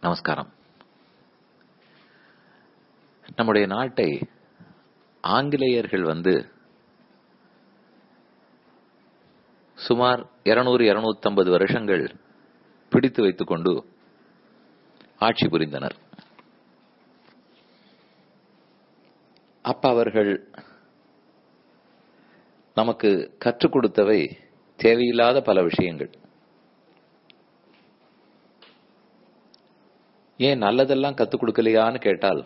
நமஸ்காரம் நம்முடைய நாட்டை ஆங்கிலேயர்கள் வந்து சுமார் இருநூறு இருநூத்தம்பது வருஷங்கள் பிடித்து வைத்துக் கொண்டு ஆட்சி புரிந்தனர் அப்ப அவர்கள் நமக்கு கற்றுக் கொடுத்தவை தேவையில்லாத பல விஷயங்கள் ஏன் நல்லதெல்லாம் கத்துக் கொடுக்கலையான்னு கேட்டால்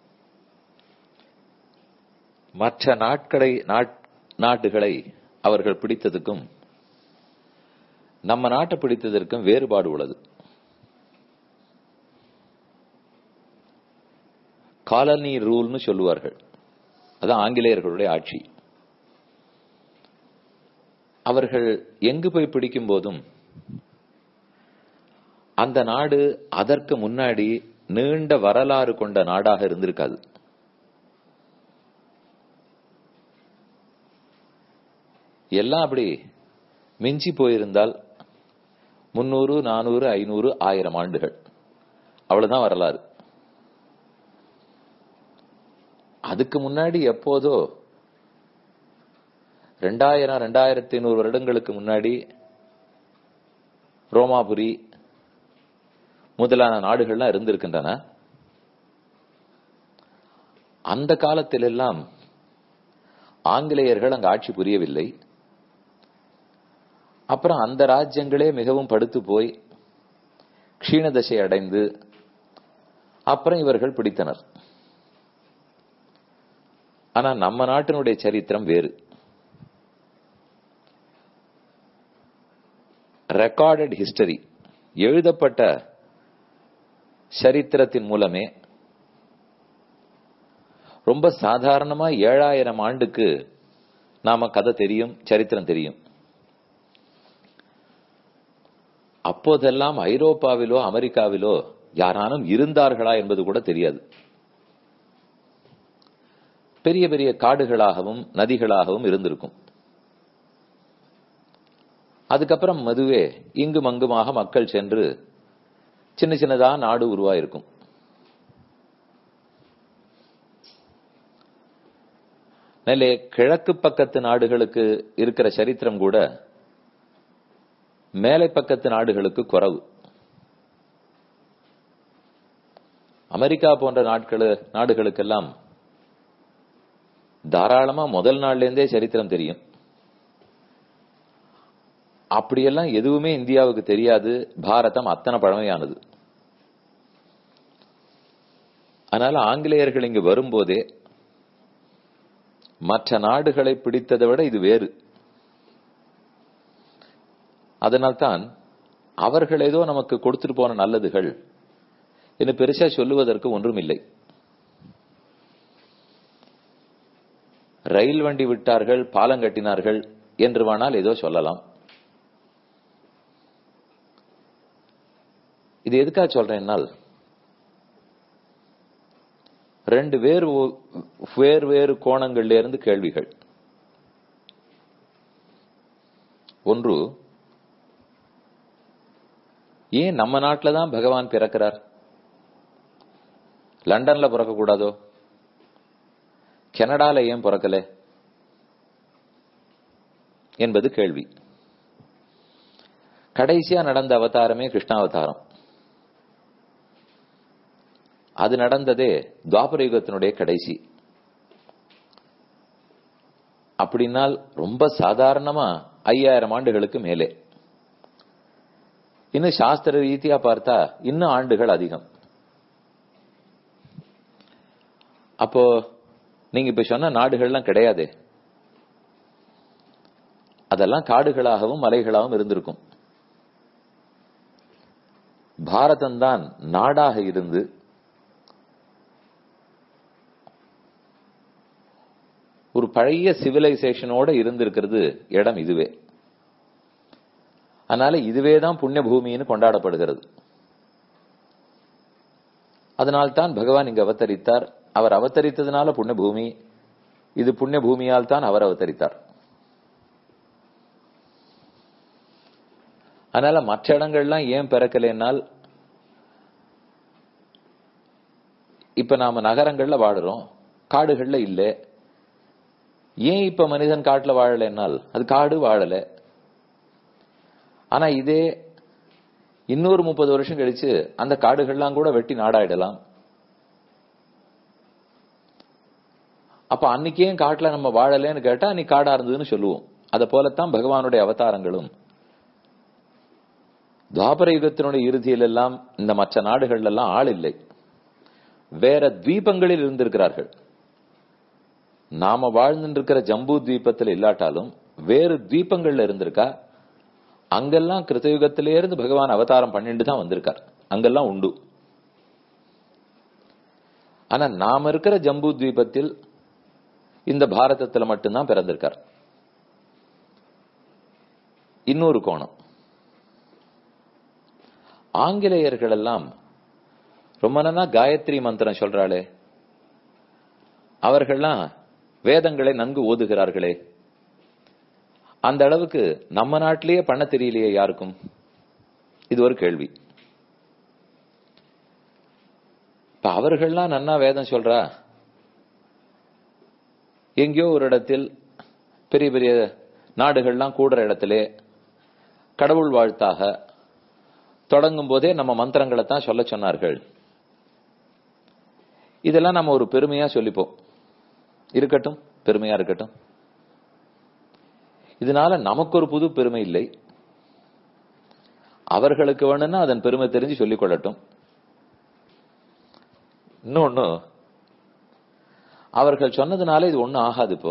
மற்ற நாட்களை நாட்டுகளை அவர்கள் பிடித்ததுக்கும் நம்ம நாட்டை பிடித்ததற்கும் வேறுபாடு உள்ளது காலனி ரூல்னு சொல்லுவார்கள் அதான் ஆங்கிலேயர்களுடைய ஆட்சி அவர்கள் எங்கு போய் பிடிக்கும் போதும் அந்த நாடு அதற்கு முன்னாடி நீண்ட வரலாறு கொண்ட நாடாக இருந்திருக்காது எல்லாம் அப்படி மிஞ்சி போயிருந்தால் முன்னூறு நானூறு ஐநூறு ஆயிரம் ஆண்டுகள் அவ்வளவுதான் வரலாறு அதுக்கு முன்னாடி எப்போதோ ரெண்டாயிரம் ரெண்டாயிரத்தி ஐநூறு வருடங்களுக்கு முன்னாடி ரோமாபுரி முதலான நாடுகள்லாம் இருந்திருக்கின்றன அந்த காலத்திலெல்லாம் ஆங்கிலேயர்கள் அங்கு ஆட்சி புரியவில்லை அப்புறம் அந்த ராஜ்யங்களே மிகவும் படுத்து போய் க்ஷீணதசை அடைந்து அப்புறம் இவர்கள் பிடித்தனர் ஆனா நம்ம நாட்டினுடைய சரித்திரம் வேறு ரெக்கார்டட் ஹிஸ்டரி எழுதப்பட்ட சரித்திரத்தின் மூலமே ரொம்ப சாதாரணமா ஏழாயிரம் ஆண்டுக்கு நாம கதை தெரியும் சரித்திரம் தெரியும் அப்போதெல்லாம் ஐரோப்பாவிலோ அமெரிக்காவிலோ யாரானும் இருந்தார்களா என்பது கூட தெரியாது பெரிய பெரிய காடுகளாகவும் நதிகளாகவும் இருந்திருக்கும் அதுக்கப்புறம் மதுவே இங்கும் அங்குமாக மக்கள் சென்று சின்ன சின்னதா நாடு உருவாயிருக்கும் நெல்லே கிழக்கு பக்கத்து நாடுகளுக்கு இருக்கிற சரித்திரம் கூட மேலை பக்கத்து நாடுகளுக்கு குறவு அமெரிக்கா போன்ற நாட்களு நாடுகளுக்கெல்லாம் தாராளமா முதல் நாள்ல இருந்தே சரித்திரம் தெரியும் அப்படியெல்லாம் எதுவுமே இந்தியாவுக்கு தெரியாது பாரதம் அத்தனை பழமையானது அதனால ஆங்கிலேயர்கள் இங்கு வரும்போதே மற்ற நாடுகளை பிடித்ததை விட இது வேறு அதனால்தான் அவர்கள் ஏதோ நமக்கு கொடுத்துட்டு போன நல்லதுகள் என்று பெருசா சொல்லுவதற்கு ஒன்றும் இல்லை ரயில் வண்டி விட்டார்கள் பாலம் கட்டினார்கள் என்று வேணால் ஏதோ சொல்லலாம் இது எதுக்காக சொல்றேன்னால் ரெண்டு வேறு வேறு வேறு கோணங்கள்ல இருந்து கேள்விகள் ஒன்று ஏன் நம்ம நாட்டில் தான் பகவான் பிறக்கிறார் லண்டன்ல பிறக்க கூடாதோ கனடால ஏன் பிறக்கல என்பது கேள்வி கடைசியா நடந்த அவதாரமே கிருஷ்ணாவதாரம் அது நடந்ததே துவாபர யுகத்தினுடைய கடைசி அப்படின்னால் ரொம்ப சாதாரணமா ஐயாயிரம் ஆண்டுகளுக்கு மேலே இன்னும் சாஸ்திர ரீதியா பார்த்தா இன்னும் ஆண்டுகள் அதிகம் அப்போ நீங்க இப்ப சொன்ன நாடுகள்லாம் கிடையாதே அதெல்லாம் காடுகளாகவும் மலைகளாகவும் இருந்திருக்கும் பாரதம் தான் நாடாக இருந்து ஒரு பழைய சிவிலைசேஷனோட இருந்திருக்கிறது இடம் இதுவே அதனால இதுவே தான் புண்ணிய பூமின்னு கொண்டாடப்படுகிறது அதனால்தான் பகவான் இங்கு அவதரித்தார் அவர் அவதரித்ததுனால புண்ணிய பூமி இது புண்ணிய பூமியால் தான் அவர் அவதரித்தார் அதனால மற்ற இடங்கள்லாம் ஏன் பிறக்கலைன்னால் இப்ப நாம நகரங்கள்ல வாடுறோம் காடுகள்ல இல்ல ஏன் இப்ப மனிதன் காட்டுல வாழலைன்னால் அது காடு வாழல ஆனா இதே இன்னொரு முப்பது வருஷம் கழிச்சு அந்த காடுகள்லாம் கூட வெட்டி நாடாயிடலாம் அப்ப அன்னைக்கே காட்டுல நம்ம வாழலைன்னு கேட்டா அன்னைக்கு காடா இருந்ததுன்னு சொல்லுவோம் அத போலத்தான் பகவானுடைய அவதாரங்களும் துவாபர யுகத்தினுடைய இறுதியில் எல்லாம் இந்த மற்ற நாடுகள் எல்லாம் ஆள் இல்லை வேற தீபங்களில் இருந்திருக்கிறார்கள் நாம வாழ்ந்துருக்கிற ஜம்பு தீபத்தில் இல்லாட்டாலும் வேறு தீபங்கள்ல இருந்திருக்கா அங்கெல்லாம் கிருத்தயுகத்திலே இருந்து பகவான் அவதாரம் பண்ணிட்டு தான் வந்திருக்கார் அங்கெல்லாம் உண்டு ஆனா நாம இருக்கிற ஜம்பு தீபத்தில் இந்த பாரதத்துல மட்டும்தான் பிறந்திருக்கார் இன்னொரு கோணம் ஆங்கிலேயர்கள் எல்லாம் ரொம்ப நாளா காயத்ரி மந்திரம் சொல்றாளே அவர்கள்லாம் வேதங்களை நன்கு ஓதுகிறார்களே அந்த அளவுக்கு நம்ம நாட்டிலேயே பண்ண தெரியலையே யாருக்கும் இது ஒரு கேள்வி இப்ப அவர்கள்லாம் நன்னா வேதம் சொல்றா எங்கேயோ ஒரு இடத்தில் பெரிய பெரிய நாடுகள்லாம் கூடுற இடத்திலே கடவுள் வாழ்த்தாக தொடங்கும் போதே நம்ம மந்திரங்களை தான் சொல்ல சொன்னார்கள் இதெல்லாம் நம்ம ஒரு பெருமையா சொல்லிப்போம் இருக்கட்டும் பெருமையா இருக்கட்டும் இதனால நமக்கு ஒரு புது பெருமை இல்லை அவர்களுக்கு வேணும்னா அதன் பெருமை தெரிஞ்சு சொல்லிக் கொள்ளட்டும் இன்னொன்னு அவர்கள் சொன்னதுனால இது ஒண்ணும் ஆகாது இப்போ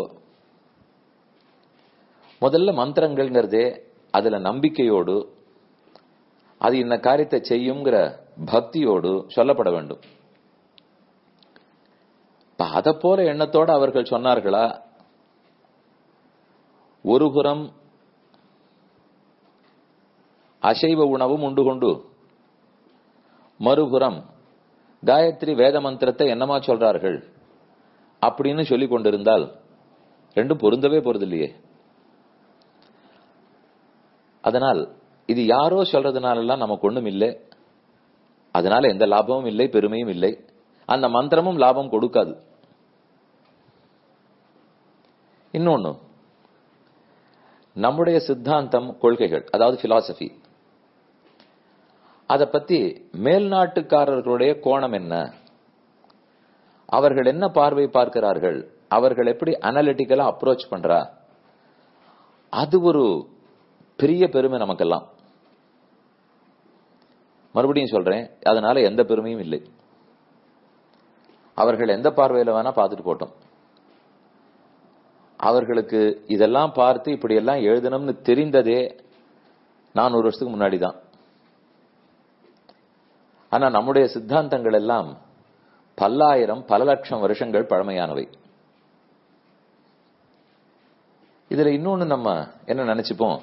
முதல்ல மந்திரங்கள்ங்கிறதே அதுல நம்பிக்கையோடு அது இந்த காரியத்தை செய்யுங்கிற பக்தியோடு சொல்லப்பட வேண்டும் இப்ப அதை போல எண்ணத்தோட அவர்கள் சொன்னார்களா ஒரு புறம் அசைவ உணவும் உண்டு கொண்டு மறுபுறம் காயத்ரி வேத மந்திரத்தை என்னமா சொல்றார்கள் அப்படின்னு சொல்லிக் கொண்டிருந்தால் ரெண்டும் பொருந்தவே போறதில்லையே அதனால் இது யாரோ சொல்றதுனாலலாம் நமக்கு ஒண்ணும் இல்லை அதனால எந்த லாபமும் இல்லை பெருமையும் இல்லை அந்த மந்திரமும் லாபம் கொடுக்காது இன்னொன்னு நம்முடைய சித்தாந்தம் கொள்கைகள் அதாவது பிலாசபி அதை பத்தி மேல்நாட்டுக்காரர்களுடைய கோணம் என்ன அவர்கள் என்ன பார்வை பார்க்கிறார்கள் அவர்கள் எப்படி அனலிட்டிக்கலா அப்ரோச் பண்றா அது ஒரு பெரிய பெருமை நமக்கெல்லாம் மறுபடியும் சொல்றேன் அதனால எந்த பெருமையும் இல்லை அவர்கள் எந்த பார்வையில வேணா பார்த்துட்டு போட்டோம் அவர்களுக்கு இதெல்லாம் பார்த்து இப்படி எல்லாம் எழுதணும்னு தெரிந்ததே நான் ஒரு வருஷத்துக்கு முன்னாடி தான் ஆனா நம்முடைய சித்தாந்தங்கள் எல்லாம் பல்லாயிரம் பல லட்சம் வருஷங்கள் பழமையானவை இதுல இன்னொன்னு நம்ம என்ன நினைச்சுப்போம்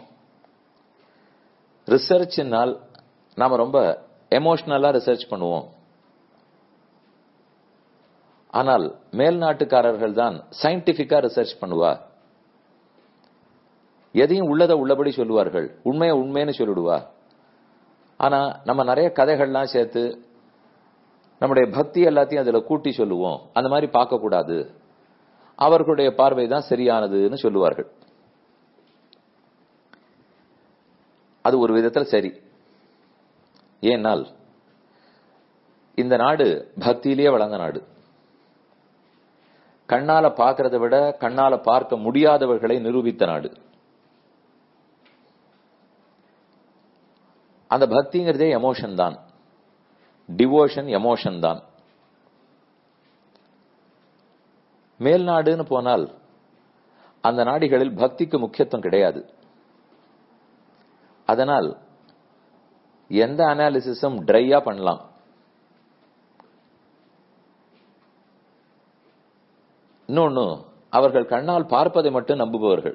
ரிசர்ச்னால் நாம ரொம்ப எமோஷனலா ரிசர்ச் பண்ணுவோம் ஆனால் மேல்நாட்டுக்காரர்கள் தான் சயின்டிபிக்கா ரிசர்ச் பண்ணுவா எதையும் உள்ளதை உள்ளபடி சொல்லுவார்கள் உண்மையை உண்மைன்னு சொல்லிடுவா ஆனா நம்ம நிறைய கதைகள்லாம் சேர்த்து நம்முடைய பக்தி எல்லாத்தையும் அதுல கூட்டி சொல்லுவோம் அந்த மாதிரி பார்க்க கூடாது அவர்களுடைய பார்வை தான் சரியானதுன்னு சொல்லுவார்கள் அது ஒரு விதத்துல சரி ஏனால் இந்த நாடு பக்தியிலேயே வளர்ந்த நாடு கண்ணால பார்க்கறத விட கண்ணால பார்க்க முடியாதவர்களை நிரூபித்த நாடு அந்த பக்திங்கிறதே எமோஷன் தான் டிவோஷன் எமோஷன் தான் மேல்நாடுன்னு போனால் அந்த நாடுகளில் பக்திக்கு முக்கியத்துவம் கிடையாது அதனால் எந்த அனாலிசிஸும் ட்ரையா பண்ணலாம் இன்னொன்னு அவர்கள் கண்ணால் பார்ப்பதை மட்டும் நம்புபவர்கள்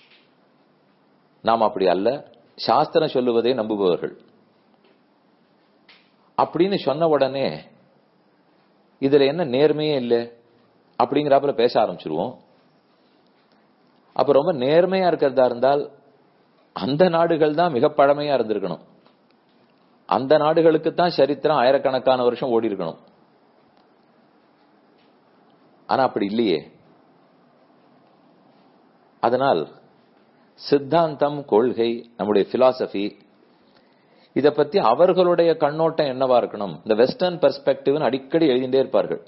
நாம் அப்படி அல்ல சாஸ்திரம் சொல்லுவதை நம்புபவர்கள் அப்படின்னு சொன்ன உடனே இதுல என்ன நேர்மையே இல்லை அப்படிங்கிறாப்புல பேச ஆரம்பிச்சிருவோம் அப்ப ரொம்ப நேர்மையா இருக்கிறதா இருந்தால் அந்த நாடுகள் தான் மிக பழமையா இருந்திருக்கணும் அந்த நாடுகளுக்கு தான் சரித்திரம் ஆயிரக்கணக்கான வருஷம் ஓடி இருக்கணும் ஆனா அப்படி இல்லையே அதனால் சித்தாந்தம் கொள்கை நம்முடைய பிலாசபி இத பத்தி அவர்களுடைய கண்ணோட்டம் என்னவா இருக்கணும் இந்த வெஸ்டர்ன் பெர்ஸ்பெக்டிவ் அடிக்கடி எழுதிட்டே இருப்பார்கள்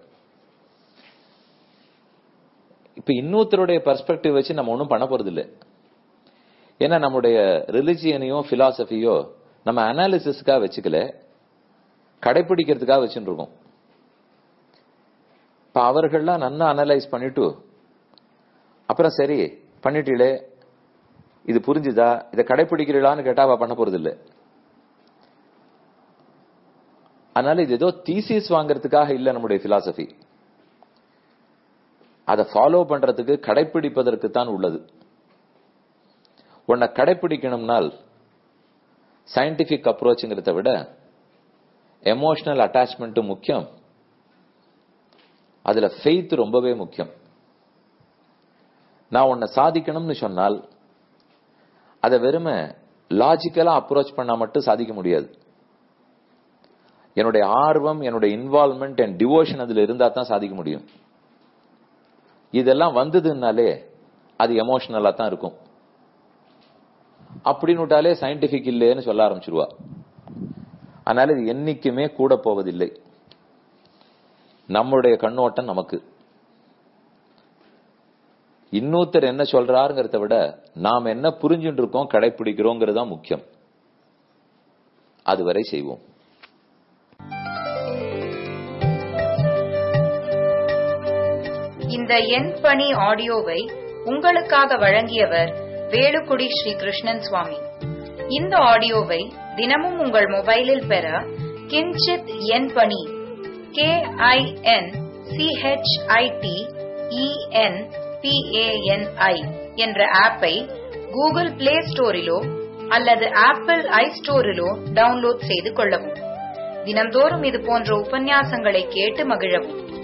இப்ப இன்னொருத்தருடைய பெர்ஸ்பெக்டிவ் வச்சு நம்ம ஒன்றும் பண்ண போறது இல்லை ஏன்னா நம்முடைய ரிலிஜியனையோ பிலாசபியோ நம்ம அனாலிசிஸ்க்காக வச்சுக்கல கடைபிடிக்கிறதுக்காக வச்சுட்டு இருக்கோம் இப்ப அவர்கள்லாம் நன்னா அனலைஸ் பண்ணிட்டு அப்புறம் சரி பண்ணிட்டீங்களே இது புரிஞ்சுதா இதை கடைபிடிக்கிறீங்களான்னு கேட்டா அவ பண்ண போறது இல்லை அதனால இது ஏதோ தீசிஸ் வாங்கறதுக்காக இல்ல நம்முடைய பிலாசபி அதை ஃபாலோ பண்றதுக்கு கடைபிடிப்பதற்கு தான் உள்ளது உன்னை கடைபிடிக்கணும்னால் சயின்டிபிக் அப்ரோச்சுங்கிறத விட எமோஷனல் அட்டாச்மெண்ட் முக்கியம் அதுல ஃபெய்த் ரொம்பவே முக்கியம் நான் உன்னை சாதிக்கணும்னு சொன்னால் அதை வெறும லாஜிக்கலா அப்ரோச் பண்ணா மட்டும் சாதிக்க முடியாது என்னுடைய ஆர்வம் என்னுடைய இன்வால்மெண்ட் என் டிவோஷன் அதுல இருந்தா தான் சாதிக்க முடியும் இதெல்லாம் வந்ததுனாலே அது எமோஷனலா தான் இருக்கும் அப்படின்னு விட்டாலே சயின்டிபிக் இல்லைன்னு சொல்ல ஆரம்பிச்சிருவா அதனால இது என்னைக்குமே கூட போவதில்லை நம்முடைய கண்ணோட்டம் நமக்கு இன்னொருத்தர் என்ன சொல்றாருங்கிறத விட நாம் என்ன புரிஞ்சுட்டு இருக்கோம் கடைபிடிக்கிறோங்கிறது தான் முக்கியம் அதுவரை செய்வோம் இந்த எண் பணி ஆடியோவை உங்களுக்காக வழங்கியவர் வேலுக்குடி ஸ்ரீ கிருஷ்ணன் சுவாமி இந்த ஆடியோவை தினமும் உங்கள் மொபைலில் பெற கிஞ்சித் எண் பணி கே ஐ என் சிஹெச்ஐடி இஎன் பிஏஎன்ஐ என்ற ஆப்பை கூகுள் பிளே ஸ்டோரிலோ அல்லது ஆப்பிள் ஐ ஸ்டோரிலோ டவுன்லோட் செய்து கொள்ளவும் தினம்தோறும் இது போன்ற உபன்யாசங்களை கேட்டு மகிழவும்